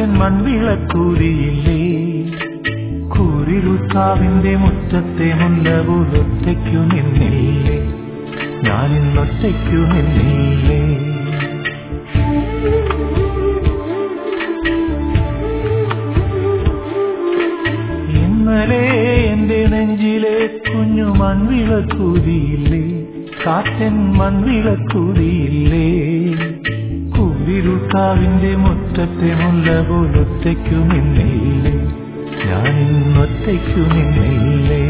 കാറ്റൻ മൺവിളക്കൂരിയില്ലേ കൂരിരുത്താവിന്റെ മുറ്റത്തെ മുല്ല പോലൊറ്റയ്ക്കു നിന്നില്ലേ ഞാനിന്നൊറ്റയ്ക്കു നിന്നില്ലേ ഇന്നലെ എന്റെ നെഞ്ചിലെ കുഞ്ഞു മൺവിളക്കൂതിയില്ലേ കാറ്റൻ മൺവിളക്കൂതിയില്ലേ കൂരിരുട്ടാവിന്റെ മുറ്റത്തെ മുല്ല പോലൊറ്റയ്ക്കു നിന്നില്ലേ ഞാനിന്നൊറ്റയ്ക്കു നിന്നില്ലേ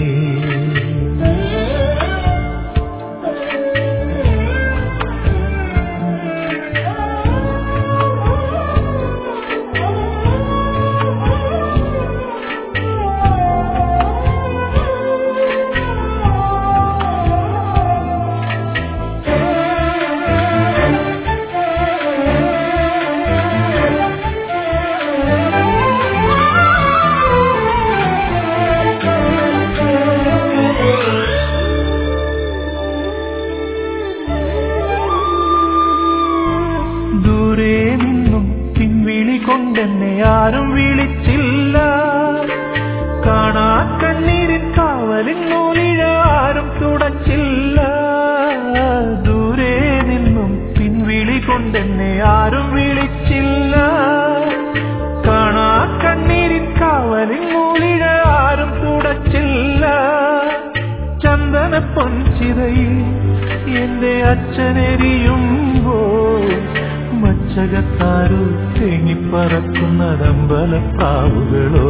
ദൂരെ നിന്നും പിൻവിളി കൊണ്ടെന്നെ ആരും വിളിച്ചില്ല കാണാ കണ്ണീരിൻ കാവലിൻ നൂലിഴ ആരും തുടച്ചില്ല ദൂരെ നിന്നും പിൻവിളി കൊണ്ടെന്നെ ആരും വിളിച്ചില്ല കാണാ കണ്ണീരിൻ കാവലിൻ നൂലിഴ ആരും തുടച്ചില്ല ചന്ദന പൊൻചിതയിൽ എന്റെ അച്ഛനെരിയുമ്പോ മച്ചകത്താരോ തേങ്ങിപ്പറക്കുന്നത് അമ്പലപ്രാവുകളോ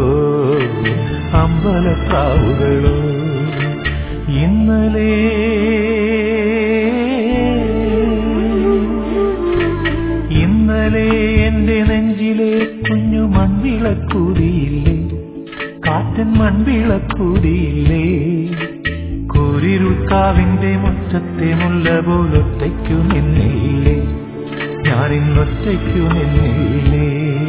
അമ്പലപ്രാവുകളോ ഇന്നലെ ഇന്നലെ എന്റെ നെഞ്ചിലെ കുഞ്ഞു മൺവിളക്കൂതിയില്ലേ കാറ്റൻ മൺവിളക്കൂതിയില്ലേ കൂരിരുക്കാവിന്റെ മുറ്റത്തെ മുല്ല പോലൊറ്റയ്ക്കു നിന്നില്ലേ ഞാനിന്നൊറ്റയ്ക്കു നിന്നില്ലേ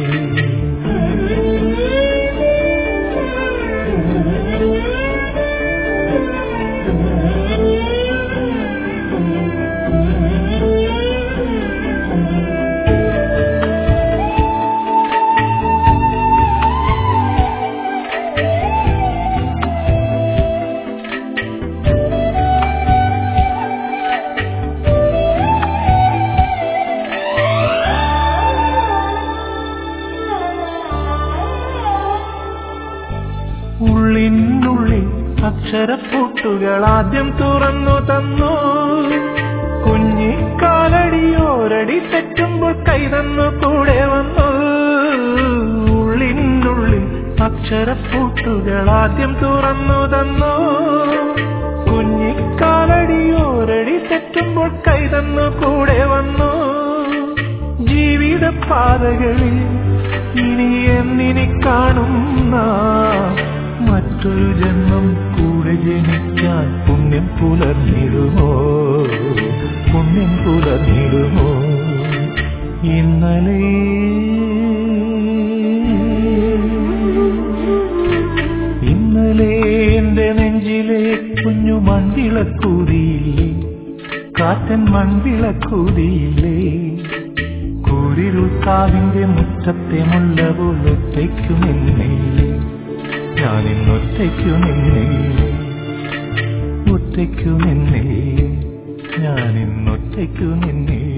ഉള്ളിനുള്ളിൽ അക്ഷരപ്പൂട്ടുകൾ ആദ്യം തുറന്നു തന്നു കുഞ്ഞിക്കാലടിയോരടി തെറ്റുമ്പോൾ കൈതന്നു കൂടെ വന്നു ഉള്ളിനുള്ളിൽ അക്ഷരപ്പൂട്ടുകൾ ആദ്യം തുറന്നു തന്നു കുഞ്ഞിക്കാലടിയോരടി തെറ്റുമ്പോൾ കൈതന്നു കൂടെ വന്നു ജീവിത പാതകളിൽ ഇനി എന്നിനി കാണുന്ന മറ്റൊരു ജന്മം കൂടെ ജനിക്കാൻ പുണ്യം പുലർന്നിടുമോ പുണ്യം പുലർന്നിടുമോ ഇന്നലെ ഇന്നലെ എന്റെ നെഞ്ചിലെ കുഞ്ഞു മൺവിളക്കൂതിയില്ലേ കാറ്റൻ മൺവിളക്കൂതിയില്ലേ കൂരിരുട്ടാവിന്റെ മുറ്റത്തെ മുല്ല പോലൊറ്റയ്ക്കു നിന്നില്ലേ ഞാനിന്നൊറ്റയ്ക്കു നിന്നില്ലേ ഒറ്റയ്ക്കു നിന്നില്ലേ ഞാനിന്നൊറ്റയ്ക്കു നിന്നില്ലേ